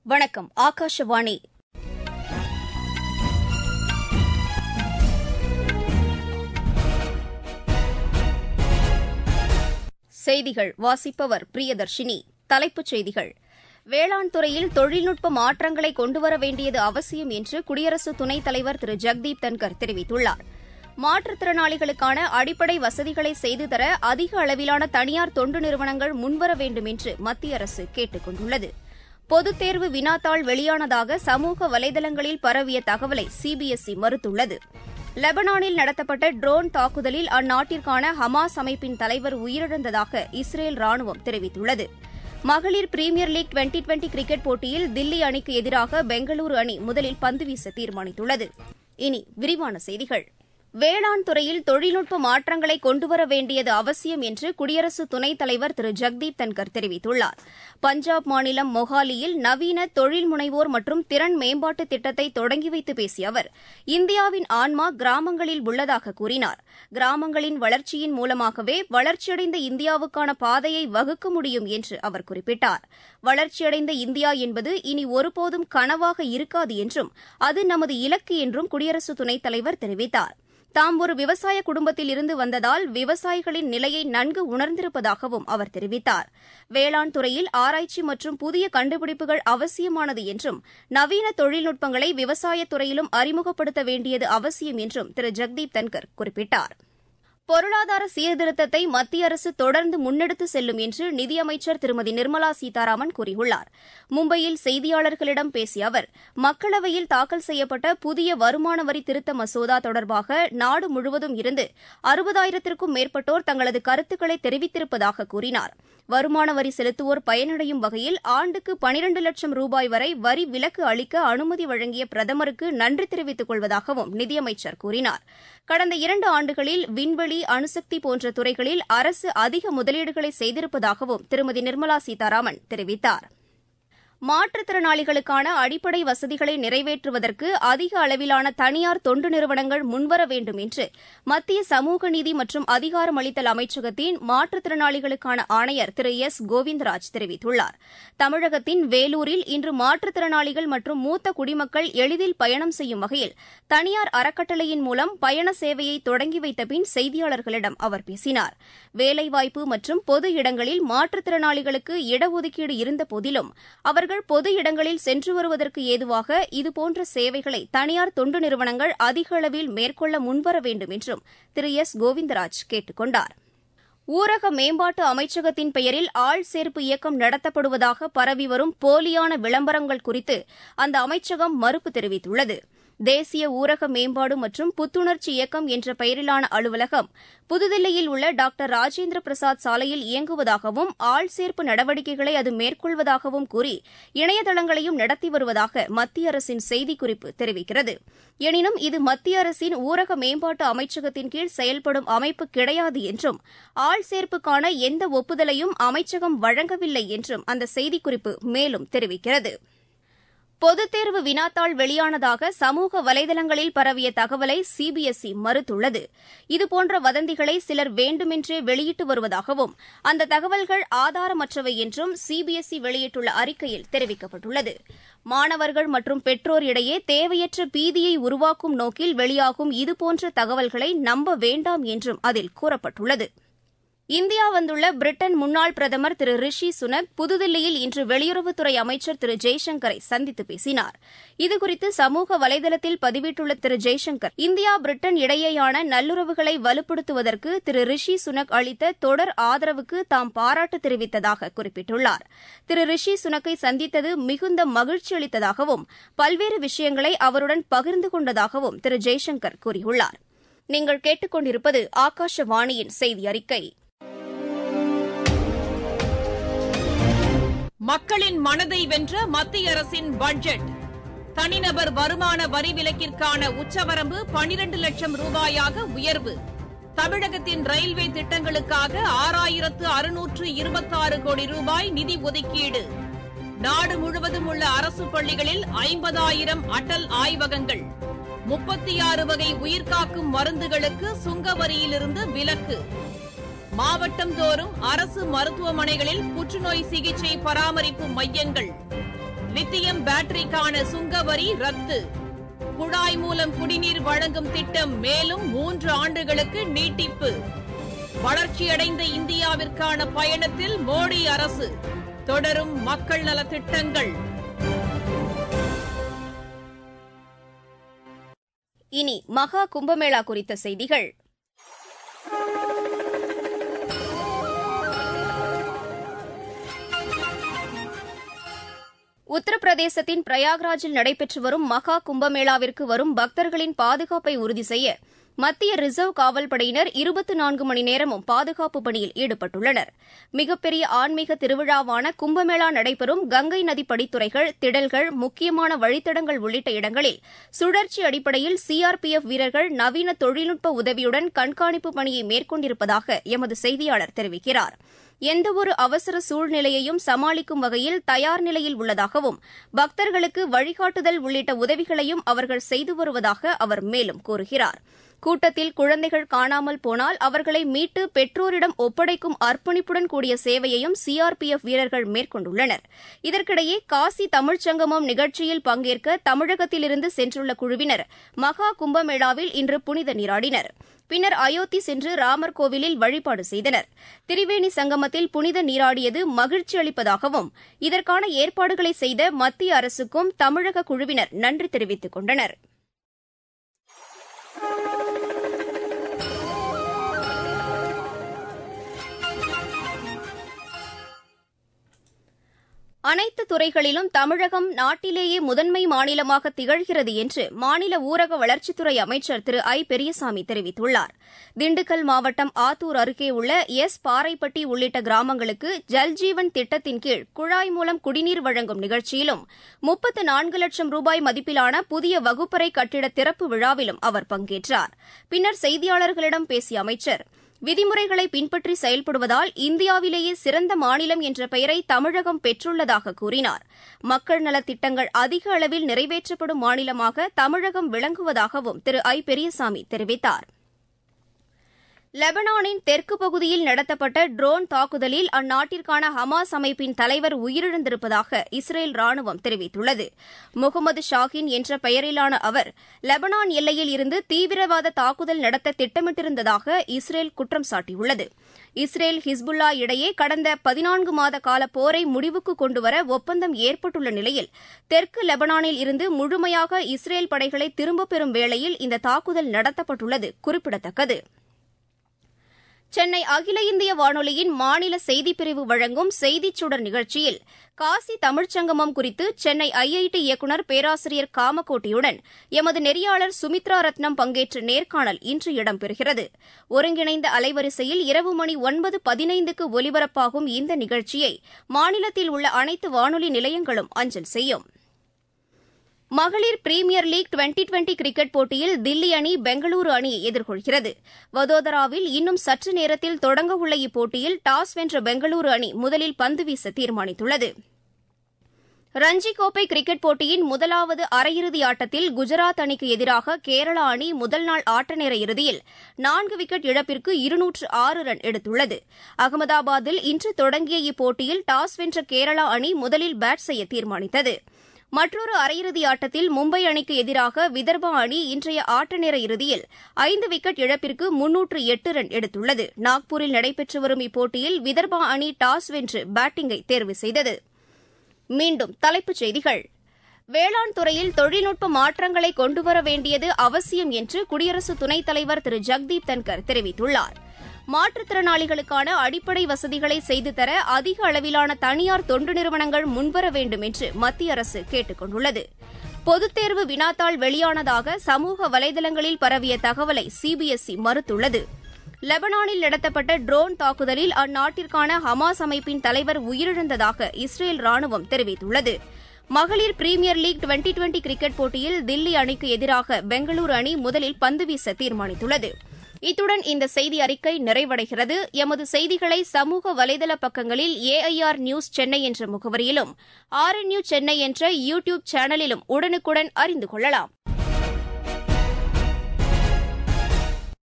வணக்கம் ஆகாஷவாணி செய்திகள் வாசிப்பவர் பிரியதர்ஷினி தலைப்புச் செய்திகள் வேளாண் துறையில் தொழில்நுட்ப மாற்றங்களை கொண்டுவர வேண்டியது அவசியம் என்று குடியரசு துணைத் தலைவர் திரு ஜெக்தீப் தன்கர் தெரிவித்துள்ளார் மாற்றுத்திறனாளிகளுக்கான அடிப்படை வசதிகளை செய்து தர அதிக அளவிலான தனியார் தொண்டு நிறுவனங்கள் முன்வர வேண்டும் என்று மத்திய அரசு கேட்டுக் கொண்டுள்ளது பொதுத் தேர்வு வினாத்தாள் வெளியானதாக சமூக வலைதளங்களில் பரவிய தகவலை சிபிஎஸ்இ மறுத்துள்ளது லெபனானில் நடத்தப்பட்ட ட்ரோன் தாக்குதலில் அந்நாட்டிற்கான ஹமாஸ் அமைப்பின் தலைவர் உயிரிழந்ததாக இஸ்ரேல் ராணுவம் தெரிவித்துள்ளது மகளிர் premier league twenty twenty cricket போட்டியில் தில்லி அணிக்கு எதிராக பெங்களூரு அணி முதலில் பந்து வீச தீர்மானித்துள்ளது இனி விரிவான செய்திகள் வேளாண் துறையில் தொழில்நுட்ப மாற்றங்களை கொண்டுவர வேண்டியது அவசியம் என்று குடியரசு துணைத் தலைவர் திரு ஜெக்தீப் தன்கர் தெரிவித்துள்ளார் பஞ்சாப் மாநிலம் மொஹாலியில் நவீன தொழில் முனைவோர் மற்றும் திறன் மேம்பாட்டு திட்டத்தை தொடங்கி வைத்து பேசிய அவர் இந்தியாவின் ஆன்மா கிராமங்களில் உள்ளதாக கூறினார் கிராமங்களின் வளர்ச்சியின் மூலமாகவே வளர்ச்சியடைந்த இந்தியாவுக்கான பாதையை வகுக்க முடியும் என்று அவர் குறிப்பிட்டார் வளர்ச்சியடைந்த இந்தியா என்பது இனி ஒருபோதும் கனவாக இருக்காது என்றும் அது நமது இலக்கு என்றும் குடியரசு துணைத் தலைவர் தெரிவித்தார் தாம் ஒரு விவசாய குடும்பத்தில் இருந்து வந்ததால் விவசாயிகளின் நிலையை நன்கு உணர்ந்திருப்பதாகவும் அவர் தெரிவித்தார் வேளாண் துறையில் ஆராய்ச்சி மற்றும் புதிய கண்டுபிடிப்புகள் அவசியமானது என்றும் நவீன தொழில்நுட்பங்களை விவசாயத் துறையிலும் அறிமுகப்படுத்த வேண்டியது அவசியம் என்றும் திரு ஜெக்தீப் தன்கர் குறிப்பிட்டார் பொருளாதார சீர்திருத்தத்தை மத்திய அரசு தொடர்ந்து முன்னெடுத்து செல்லும் என்று நிதியமைச்சர் திருமதி நிர்மலா சீதாராமன் கூறியுள்ளார் மும்பையில் செய்தியாளர்களிடம் பேசிய அவர் மக்களவையில் தாக்கல் செய்யப்பட்ட புதிய வருமான வரி திருத்த மசோதா தொடர்பாக நாடு முழுவதும் இருந்து அறுபதாயிரத்திற்கும் மேற்பட்டோர் தங்களது கருத்துக்களை தெரிவித்திருப்பதாக கூறினார் வருமான வரி செலுத்துவோர் பயனடையும் வகையில் ஆண்டுக்கு பனிரண்டு லட்சம் ரூபாய் வரை வரி விலக்கு அளிக்க அனுமதி வழங்கிய பிரதமருக்கு நன்றி தெரிவித்துக் கொள்வதாகவும் நிதியமைச்சர் கூறினார் கடந்த இரண்டு ஆண்டுகளில் விண்வெளி அணுசக்தி போன்ற துறைகளில் அரசு அதிக முதலீடுகளை செய்திருப்பதாகவும் திருமதி நிர்மலா சீதாராமன் தெரிவித்தார் மாற்றுத்திறனாளிகளுக்கான அடிப்படை வசதிகளை நிறைவேற்றுவதற்கு அதிக அளவிலான தனியார் தொண்டு நிறுவனங்கள் முன்வர வேண்டும் என்று மத்திய சமூக நீதி மற்றும் அதிகாரமளித்தல் அமைச்சகத்தின் மாற்றுத்திறனாளிகளுக்கான ஆணையர் திரு எஸ் கோவிந்தராஜ் தெரிவித்துள்ளார் தமிழகத்தின் வேலூரில் இன்று மாற்றுத்திறனாளிகள் மற்றும் மூத்த குடிமக்கள் எளிதில் பயணம் செய்யும் வகையில் தனியார் அறக்கட்டளையின் மூலம் பயண சேவையை தொடங்கி வைத்த பின் செய்தியாளர்களிடம் அவர் பேசினார் வேலைவாய்ப்பு மற்றும் பொது இடங்களில் மாற்றுத்திறனாளிகளுக்கு இடஒதுக்கீடு இருந்தபோதிலும் அவர்கள் பொது இடங்களில் சென்று வருவதற்கு ஏதுவாக இதுபோன்ற சேவைகளை தனியார் தொண்டு நிறுவனங்கள் அதிக அளவில் மேற்கொள்ள முன்வர வேண்டும் என்றும் திரு எஸ் கோவிந்தராஜ் கேட்டுக் கொண்டார் ஊரக மேம்பாட்டு அமைச்சகத்தின் பெயரில் ஆள் சேர்ப்பு இயக்கம் நடத்தப்படுவதாக பரவி வரும் போலியான விளம்பரங்கள் குறித்து அந்த அமைச்சகம் மறுப்பு தெரிவித்துள்ளது தேசிய ஊரக மேம்பாடு மற்றும் புத்துணர்ச்சி இயக்கம் என்ற பெயரிலான அலுவலகம் புதுதில்லியில் உள்ள டாக்டர் ராஜேந்திர பிரசாத் சாலையில் இயங்குவதாகவும் ஆள் சேர்ப்பு நடவடிக்கைகளை அது மேற்கொள்வதாகவும் கூறி இணையதளங்களையும் நடத்தி வருவதாக மத்திய அரசின் செய்திக்குறிப்பு தெரிவிக்கிறது எனினும் இது மத்திய அரசின் ஊரக மேம்பாட்டு அமைச்சகத்தின் கீழ் செயல்படும் அமைப்பு கிடையாது என்றும் ஆள் சேர்ப்புக்கான எந்த ஒப்புதலையும் அமைச்சகம் வழங்கவில்லை என்றும் அந்த செய்திக்குறிப்பு மேலும் தெரிவிக்கிறது பொதுத் தேர்வு வினாத்தாள் வெளியானதாக சமூக வலைதளங்களில் பரவிய தகவலை சிபிஎஸ்இ மறுத்துள்ளது இதுபோன்ற வதந்திகளை சிலர் வேண்டுமென்றே வெளியிட்டு வருவதாகவும் அந்த தகவல்கள் ஆதாரமற்றவை என்றும் சிபிஎஸ்இ வெளியிட்டுள்ள அறிக்கையில் தெரிவிக்கப்பட்டுள்ளது மாணவர்கள் மற்றும் பெற்றோர் இடையே தேவையற்ற பீதியை உருவாக்கும் நோக்கில் வெளியாகும் இதுபோன்ற தகவல்களை நம்ப வேண்டாம் என்றும் அதில் கூறப்பட்டுள்ளது இந்தியா வந்துள்ள பிரிட்டன் முன்னாள் பிரதமர் திரு ரிஷி சுனக் புதுதில்லியில் இன்று வெளியுறவுத்துறை அமைச்சர் திரு ஜெய்சங்கரை சந்தித்து பேசினார் இதுகுறித்து சமூக வலைதளத்தில் பதிவிட்டுள்ள திரு ஜெய்சங்கர் இந்தியா பிரிட்டன் இடையேயான நல்லுறவுகளை வலுப்படுத்துவதற்கு திரு ரிஷி சுனக் அளித்த தொடர் ஆதரவுக்கு தாம் பாராட்டு தெரிவித்ததாக குறிப்பிட்டுள்ளார் திரு ரிஷி சுனக்கை சந்தித்தது மிகுந்த மகிழ்ச்சி அளித்ததாகவும் பல்வேறு விஷயங்களை அவருடன் பகிர்ந்து கொண்டதாகவும் திரு ஜெய்சங்கர் கூறியுள்ளார் நீங்கள் கேட்டுக்கொண்டிருப்பது ஆகாஷவாணியின் செய்தி அறிக்கை மக்களின் மனதை வென்ற மத்திய அரசின் பட்ஜெட் தனிநபர் வருமான வரி விலக்கிற்கான உச்சவரம்பு பனிரண்டு லட்சம் ரூபாயாக உயர்வு தமிழகத்தின் ரயில்வே திட்டங்களுக்காக ஆறாயிரத்து அறுநூற்று இருபத்தாறு கோடி ரூபாய் நிதி ஒதுக்கீடு நாடு முழுவதும் உள்ள அரசு பள்ளிகளில் ஐம்பதாயிரம் அடல் ஆய்வகங்கள் முப்பத்தி ஆறு வகை உயிர்காக்கும் மருந்துகளுக்கு சுங்க வரியிலிருந்து விலக்கு மாவட்டம் தோறும் அரசு மருத்துவமனைகளில் புற்றுநோய் சிகிச்சை பராமரிப்பு மையங்கள் லித்தியம் பேட்டரிக்கான சுங்க வரி ரத்து குழாய் மூலம் குடிநீர் வழங்கும் திட்டம் மேலும் மூன்று ஆண்டுகளுக்கு நீட்டிப்பு வளர்ச்சியடைந்த இந்தியாவிற்கான பயணத்தில் மோடி அரசு தொடரும் மக்கள் நலத் திட்டங்கள் இனி மகா கும்பமேளா குறித்த செய்திகள் உத்தரப்பிரதேசத்தின் பிரயாக்ராஜில் நடைபெற்று வரும் மகா கும்பமேளாவிற்கு வரும் பக்தர்களின் பாதுகாப்பை உறுதி செய்ய மத்திய ரிசர்வ் காவல்படையினர் இருபத்தி நான்கு மணி நேரமும் பாதுகாப்பு பணியில் ஈடுபட்டுள்ளனர் மிகப்பெரிய ஆன்மீக திருவிழாவான கும்பமேளா நடைபெறும் கங்கை நதி படித்துறைகள் திடல்கள் முக்கியமான வழித்தடங்கள் உள்ளிட்ட இடங்களில் சுழற்சி அடிப்படையில் சிஆர்பிஎஃப் வீரர்கள் நவீன தொழில்நுட்ப உதவியுடன் கண்காணிப்பு பணியை மேற்கொண்டிருப்பதாக எமது செய்தியாளர் தெரிவிக்கிறார் எந்தவொரு அவசர சூழ்நிலையையும் சமாளிக்கும் வகையில் தயார் நிலையில் உள்ளதாகவும் பக்தர்களுக்கு வழிகாட்டுதல் உள்ளிட்ட உதவிகளையும் அவர்கள் செய்து வருவதாக அவர் மேலும் கூறுகிறார் கூட்டத்தில் குழந்தைகள் காணாமல் போனால் அவர்களை மீட்டு பெற்றோரிடம் ஒப்படைக்கும் அர்ப்பணிப்புடன் கூடிய சேவையையும் சிஆர்பிஎஃப் வீரர்கள் மேற்கொண்டுள்ளனர் இதற்கிடையே காசி தமிழ்ச் சங்கமம் நிகழ்ச்சியில் பங்கேற்க தமிழகத்திலிருந்து சென்றுள்ள குழுவினர் மகா கும்பமேளாவில் இன்று புனித நீராடினர் பின்னர் அயோத்தி சென்று ராமர் கோவிலில் வழிபாடு செய்தனர் திரிவேணி சங்கமத்தில் புனித நீராடியது மகிழ்ச்சி அளிப்பதாகவும் இதற்கான ஏற்பாடுகளை செய்த மத்திய அரசுக்கும் தமிழக குழுவினர் நன்றி தெரிவித்துக் கொண்டனர் அனைத்து துறைகளிலும் தமிழகம் நாட்டிலேயே முதன்மை மாநிலமாக திகழ்கிறது என்று மாநில ஊரக வளர்ச்சித்துறை அமைச்சர் திரு ஐ பெரியசாமி தெரிவித்துள்ளார் திண்டுக்கல் மாவட்டம் ஆத்தூர் அருகே உள்ள எஸ் பாறைப்பட்டி உள்ளிட்ட கிராமங்களுக்கு ஜல்ஜீவன் திட்டத்தின் கீழ் குழாய் மூலம் குடிநீர் வழங்கும் நிகழ்ச்சியிலும் முப்பத்து நான்கு லட்சம் ரூபாய் மதிப்பிலான புதிய வகுப்பறை கட்டிட திறப்பு விழாவிலும் அவர் பங்கேற்றார் பின்னர் செய்தியாளர்களிடம் பேசிய அமைச்சர் விதிமுறைகளை பின்பற்றி செயல்படுவதால் இந்தியாவிலேயே சிறந்த மாநிலம் என்ற பெயரை தமிழகம் பெற்றுள்ளதாக கூறினார் மக்கள் நலத் திட்டங்கள் அதிக அளவில் நிறைவேற்றப்படும் மாநிலமாக தமிழகம் விளங்குவதாகவும் திரு ஐ பெரியசாமி தெரிவித்தார் லெபனானின் தெற்கு பகுதியில் நடத்தப்பட்ட ட்ரோன் தாக்குதலில் அந்நாட்டிற்கான ஹமாஸ் அமைப்பின் தலைவர் உயிரிழந்திருப்பதாக இஸ்ரேல் ராணுவம் தெரிவித்துள்ளது முகமது ஷாஹின் என்ற பெயரிலான அவர் லெபனான் எல்லையில் இருந்து தீவிரவாத தாக்குதல் நடத்த திட்டமிட்டிருந்ததாக இஸ்ரேல் குற்றம் சாட்டியுள்ளது இஸ்ரேல் ஹிஸ்புல்லா இடையே கடந்த பதினான்கு மாத கால போரை முடிவுக்கு கொண்டுவர ஒப்பந்தம் ஏற்பட்டுள்ள நிலையில் தெற்கு லெபனானில் இருந்து முழுமையாக இஸ்ரேல் படைகளை திரும்பப் பெறும் வேளையில் இந்த தாக்குதல் நடத்தப்பட்டுள்ளது குறிப்பிடத்தக்கது சென்னை அகில இந்திய வானொலியின் மாநில செய்திப்பிரிவு வழங்கும் செய்திச் சுடர் நிகழ்ச்சியில் காசி தமிழ்ச் சங்கமம் குறித்து சென்னை ஐஐடி இயக்குநர் பேராசிரியர் காமகோட்டியுடன் எமது நெறியாளர் சுமித்ரா ரத்னம் பங்கேற்ற நேர்காணல் இன்று இடம்பெறுகிறது ஒருங்கிணைந்த அலைவரிசையில் இரவு மணி ஒன்பது பதினைந்துக்கு ஒலிபரப்பாகும் இந்த நிகழ்ச்சியை மாநிலத்தில் உள்ள அனைத்து வானொலி நிலையங்களும் அஞ்சல் செய்யும் மகளிர் premier league twenty twenty cricket போட்டியில் தில்லி அணி பெங்களூரு அணியை எதிர்கொள்கிறது வதோதராவில் இன்னும் சற்று நேரத்தில் தொடங்கவுள்ள இப்போட்டியில் டாஸ் வென்ற பெங்களூரு அணி முதலில் பந்து வீச தீர்மானித்துள்ளது ரஞ்சி கோப்பை கிரிக்கெட் போட்டியின் முதலாவது அரையிறுதி ஆட்டத்தில் குஜராத் அணிக்கு எதிராக கேரளா அணி முதல் நாள் ஆட்டநேர இறுதியில் நான்கு விக்கெட் இழப்பிற்கு இருநூற்று ஆறு ரன் எடுத்துள்ளது அகமதாபாத்தில் இன்று தொடங்கிய இப்போட்டியில் டாஸ் வென்ற கேரளா அணி முதலில் பேட் செய்ய தீர்மானித்தது மற்றொரு அரையிறுதி ஆட்டத்தில் மும்பை அணிக்கு எதிராக விதர்பா அணி இன்றைய ஆட்டநேர இறுதியில் ஐந்து விக்கெட் இழப்பிற்கு முன்னூற்று எட்டு ரன் எடுத்துள்ளது நாக்பூரில் நடைபெற்று வரும் இப்போட்டியில் விதர்பா அணி டாஸ் வென்று பேட்டிங்கை தேர்வு செய்தது மீண்டும் தலைப்புச் செய்திகள் வேளாண் துறையில் தொழில்நுட்ப மாற்றங்களை கொண்டுவர வேண்டியது அவசியம் என்று குடியரசு துணைத் தலைவர் திரு ஜக்தீப் தன்கர் தெரிவித்துள்ளார் மாற்றுத்திறனாளிகளுக்கான அடிப்படை வசதிகளை செய்து தர அதிக அளவிலான தனியார் தொண்டு நிறுவனங்கள் முன்வர வேண்டும் என்று மத்திய அரசு கேட்டுக் கொண்டுள்ளது பொதுத் தேர்வு வினாத்தாள் வெளியானதாக சமூக வலைதளங்களில் பரவிய தகவலை சிபிஎஸ்இ மறுத்துள்ளது லெபனானில் நடத்தப்பட்ட ட்ரோன் தாக்குதலில் அந்நாட்டிற்கான ஹமாஸ் அமைப்பின் தலைவர் உயிரிழந்ததாக இஸ்ரேல் ராணுவம் தெரிவித்துள்ளது மகளிர் premier league twenty twenty cricket போட்டியில் தில்லி அணிக்கு எதிராக பெங்களூரு அணி முதலில் பந்து வீச தீர்மானித்துள்ளது இத்துடன் இந்த செய்தி அறிக்கை நிறைவடைகிறது எமது செய்திகளை சமூக வலைதள பக்கங்களில் ஏஐஆர் நியூஸ் சென்னை என்ற முகவரியிலும் ஆர்என்யூ சென்னை என்ற யூ டியூப் சேனலிலும் உடனுக்குடன் அறிந்து கொள்ளலாம்